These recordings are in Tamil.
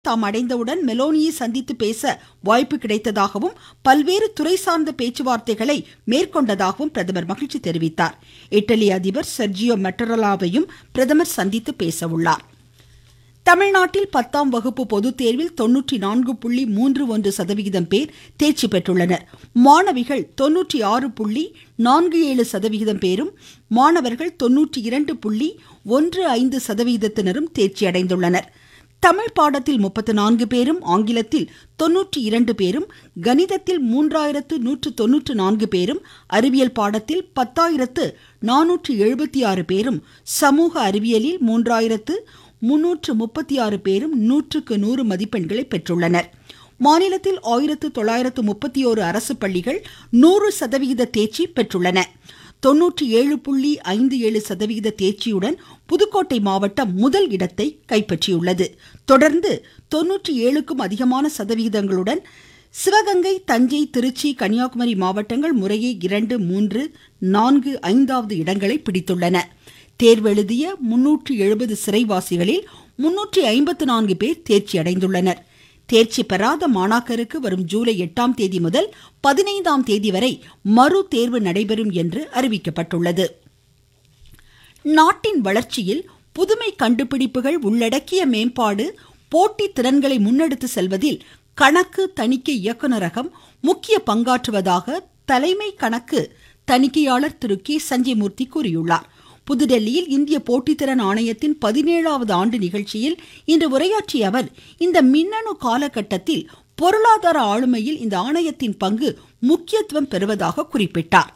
தாம் அடைந்தவுடன் மெலோனியை சந்தித்து பேச வாய்ப்பு கிடைத்ததாகவும் பல்வேறு துறை சார்ந்த பேச்சுவார்த்தைகளை மேற்கொண்டதாகவும் பிரதமர் மகிழ்ச்சி தெரிவித்தார் இட்டலி அதிபர் செர்ஜியோ மெட்டரலாவையும் பிரதமர் சந்தித்து பேச உள்ளார் தமிழ்நாட்டில் பத்தாம் வகுப்பு பொதுத் தேர்வில் தொன்னூற்றி நான்கு புள்ளி மூன்று ஒன்று சதவிகிதம் பேர் தேர்ச்சி பெற்றுள்ளனர் மாணவிகள் தொன்னூற்றி ஆறு புள்ளி நான்கு ஏழு சதவிகிதம் பேரும் மாணவர்கள் தொன்னூற்றி இரண்டு புள்ளி ஒன்று ஐந்து சதவிகிதத்தினரும் தேர்ச்சி அடைந்துள்ளனர் தமிழ் பாடத்தில் முப்பத்து நான்கு பேரும் ஆங்கிலத்தில் தொன்னூற்றி இரண்டு பேரும் கணிதத்தில் மூன்றாயிரத்து நூற்று தொன்னூற்று நான்கு பேரும் அறிவியல் பாடத்தில் பத்தாயிரத்து நானூற்று எழுபத்தி ஆறு பேரும் சமூக அறிவியலில் மூன்றாயிரத்து முன்னூற்று முப்பத்தி ஆறு பேரும் நூற்றுக்கு நூறு மதிப்பெண்களை பெற்றுள்ளனர் மாநிலத்தில் ஆயிரத்து தொள்ளாயிரத்து முப்பத்தி ஓரு அரசு பள்ளிகள் நூறு சதவிகித தேர்ச்சி பெற்றுள்ளன தொன்னூற்றி ஏழு புள்ளி ஐந்து ஏழு சதவிகித தேர்ச்சியுடன் புதுக்கோட்டை மாவட்டம் முதல் இடத்தை கைப்பற்றியுள்ளது தொடர்ந்து தொன்னூற்றி ஏழுக்கும் அதிகமான சதவிகிதங்களுடன் சிவகங்கை தஞ்சை திருச்சி கன்னியாகுமரி மாவட்டங்கள் முறையே இரண்டு மூன்று நான்கு ஐந்தாவது இடங்களை பிடித்துள்ளன தேர்வெழுதிய முன்னூற்றி எழுபது சிறைவாசிகளில் முன்னூற்றி ஐம்பத்து நான்கு பேர் தேர்ச்சி அடைந்துள்ளனர் தேர்ச்சி பெறாத மாணாக்கருக்கு வரும் ஜூலை எட்டாம் தேதி முதல் பதினைந்தாம் தேதி வரை மறு தேர்வு நடைபெறும் என்று அறிவிக்கப்பட்டுள்ளது நாட்டின் வளர்ச்சியில் புதுமை கண்டுபிடிப்புகள் உள்ளடக்கிய மேம்பாடு போட்டி திறன்களை முன்னெடுத்து செல்வதில் கணக்கு தணிக்கை இயக்குநரகம் முக்கிய பங்காற்றுவதாக தலைமை கணக்கு தணிக்கையாளர் திரு கே சஞ்சய்மூர்த்தி கூறியுள்ளார் புதுடெல்லியில் இந்திய போட்டித்திறன் ஆணையத்தின் பதினேழாவது ஆண்டு நிகழ்ச்சியில் இன்று உரையாற்றிய அவர் இந்த மின்னணு காலகட்டத்தில் பொருளாதார ஆளுமையில் இந்த ஆணையத்தின் பங்கு முக்கியத்துவம் பெறுவதாக குறிப்பிட்டார்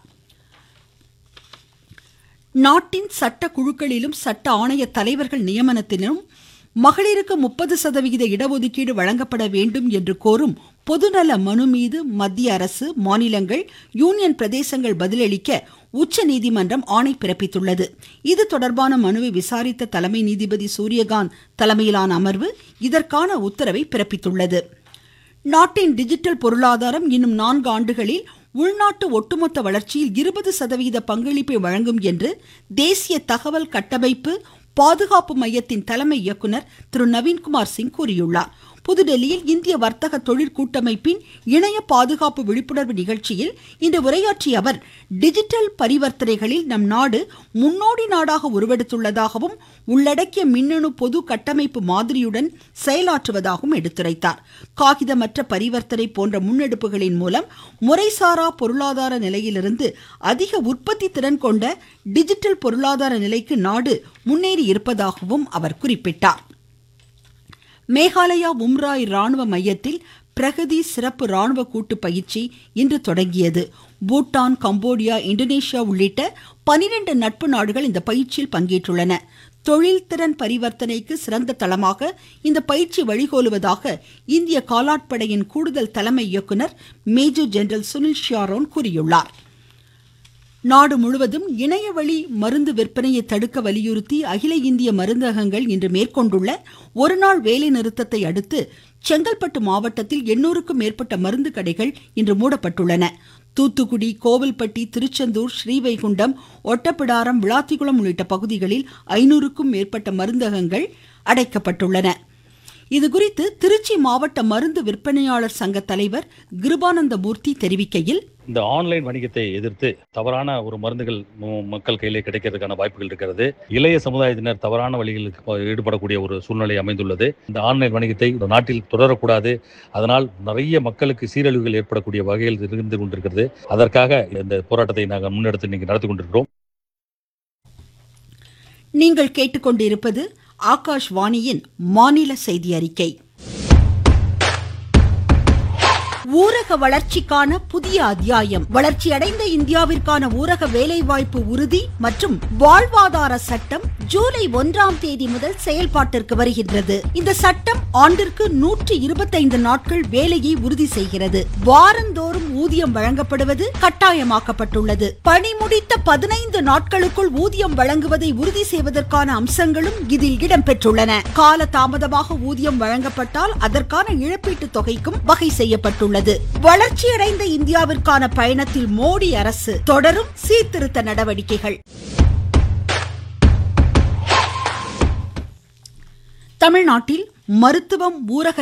நாட்டின் சட்ட குழுக்களிலும் சட்ட ஆணைய தலைவர்கள் நியமனத்திலும் மகளிருக்கு முப்பது சதவிகித இடஒதுக்கீடு வழங்கப்பட வேண்டும் என்று கோரும் பொதுநல மனு மீது மத்திய அரசு மாநிலங்கள் யூனியன் பிரதேசங்கள் பதிலளிக்க உச்சநீதிமன்றம் ஆணை பிறப்பித்துள்ளது இது தொடர்பான மனுவை விசாரித்த தலைமை நீதிபதி சூரியகாந்த் தலைமையிலான அமர்வு இதற்கான உத்தரவை பிறப்பித்துள்ளது நாட்டின் டிஜிட்டல் பொருளாதாரம் இன்னும் நான்கு ஆண்டுகளில் உள்நாட்டு ஒட்டுமொத்த வளர்ச்சியில் இருபது சதவிகித பங்களிப்பை வழங்கும் என்று தேசிய தகவல் கட்டமைப்பு பாதுகாப்பு மையத்தின் தலைமை இயக்குனர் திரு நவீன்குமார் சிங் கூறியுள்ளார் புதுடெல்லியில் இந்திய வர்த்தக தொழில் கூட்டமைப்பின் இணைய பாதுகாப்பு விழிப்புணர்வு நிகழ்ச்சியில் இன்று உரையாற்றிய அவர் டிஜிட்டல் பரிவர்த்தனைகளில் நம் நாடு முன்னோடி நாடாக உருவெடுத்துள்ளதாகவும் உள்ளடக்கிய மின்னணு பொது கட்டமைப்பு மாதிரியுடன் செயலாற்றுவதாகவும் எடுத்துரைத்தார் காகிதமற்ற பரிவர்த்தனை போன்ற முன்னெடுப்புகளின் மூலம் முறைசாரா பொருளாதார நிலையிலிருந்து அதிக உற்பத்தி திறன் கொண்ட டிஜிட்டல் பொருளாதார நிலைக்கு நாடு முன்னேறி இருப்பதாகவும் அவர் குறிப்பிட்டார் மேகாலயா உம்ராய் ராணுவ மையத்தில் பிரகதி சிறப்பு ராணுவ கூட்டு பயிற்சி இன்று தொடங்கியது பூட்டான் கம்போடியா இந்தோனேஷியா உள்ளிட்ட பனிரெண்டு நட்பு நாடுகள் இந்த பயிற்சியில் பங்கேற்றுள்ளன தொழில்திறன் பரிவர்த்தனைக்கு சிறந்த தளமாக இந்த பயிற்சி வழிகோலுவதாக இந்திய காலாட்படையின் கூடுதல் தலைமை இயக்குனர் மேஜர் ஜெனரல் சுனில் ஷியாரோன் கூறியுள்ளார் நாடு முழுவதும் இணையவழி மருந்து விற்பனையை தடுக்க வலியுறுத்தி அகில இந்திய மருந்தகங்கள் இன்று மேற்கொண்டுள்ள ஒருநாள் வேலை நிறுத்தத்தை அடுத்து செங்கல்பட்டு மாவட்டத்தில் எண்ணூறுக்கும் மேற்பட்ட மருந்து கடைகள் இன்று மூடப்பட்டுள்ளன தூத்துக்குடி கோவில்பட்டி திருச்செந்தூர் ஸ்ரீவைகுண்டம் ஒட்டப்பிடாரம் விளாத்திக்குளம் உள்ளிட்ட பகுதிகளில் ஐநூறுக்கும் மேற்பட்ட மருந்தகங்கள் அடைக்கப்பட்டுள்ளன இதுகுறித்து திருச்சி மாவட்ட மருந்து விற்பனையாளர் சங்க தலைவர் கிருபானந்த மூர்த்தி தெரிவிக்கையில் இந்த ஆன்லைன் வணிகத்தை எதிர்த்து தவறான ஒரு மருந்துகள் மக்கள் கையிலே கிடைக்கிறதுக்கான வாய்ப்புகள் இருக்கிறது இளைய சமுதாயத்தினர் தவறான வழிகளுக்கு ஈடுபடக்கூடிய ஒரு சூழ்நிலை அமைந்துள்ளது இந்த ஆன்லைன் வணிகத்தை இந்த நாட்டில் தொடரக்கூடாது அதனால் நிறைய மக்களுக்கு சீரழிவுகள் ஏற்படக்கூடிய வகையில் இருந்து கொண்டிருக்கிறது அதற்காக இந்த போராட்டத்தை நாங்கள் முன்னெடுத்து இன்னைக்கு நடத்தி கொண்டிருக்கிறோம் நீங்கள் கேட்டுக்கொண்டிருப்பது ஆகாஷ்வாணியின் மாநில செய்தி அறிக்கை ஊரக வளர்ச்சிக்கான புதிய அத்தியாயம் வளர்ச்சியடைந்த இந்தியாவிற்கான ஊரக வேலைவாய்ப்பு உறுதி மற்றும் வாழ்வாதார சட்டம் ஜூலை ஒன்றாம் தேதி முதல் செயல்பாட்டிற்கு வருகின்றது இந்த சட்டம் ஆண்டிற்கு நூற்றி இருபத்தைந்து நாட்கள் வேலையை உறுதி செய்கிறது வாரந்தோறும் ஊதியம் வழங்கப்படுவது கட்டாயமாக்கப்பட்டுள்ளது பணி முடித்த பதினைந்து நாட்களுக்குள் ஊதியம் வழங்குவதை உறுதி செய்வதற்கான அம்சங்களும் இதில் இடம்பெற்றுள்ளன கால தாமதமாக ஊதியம் வழங்கப்பட்டால் அதற்கான இழப்பீட்டு தொகைக்கும் வகை செய்யப்பட்டுள்ளது உள்ளது வளர்ச்சியடைந்த இந்தியாவிற்கான பயணத்தில் மோடி அரசு தொடரும் சீர்திருத்த நடவடிக்கைகள் தமிழ்நாட்டில் மருத்துவம் ஊரக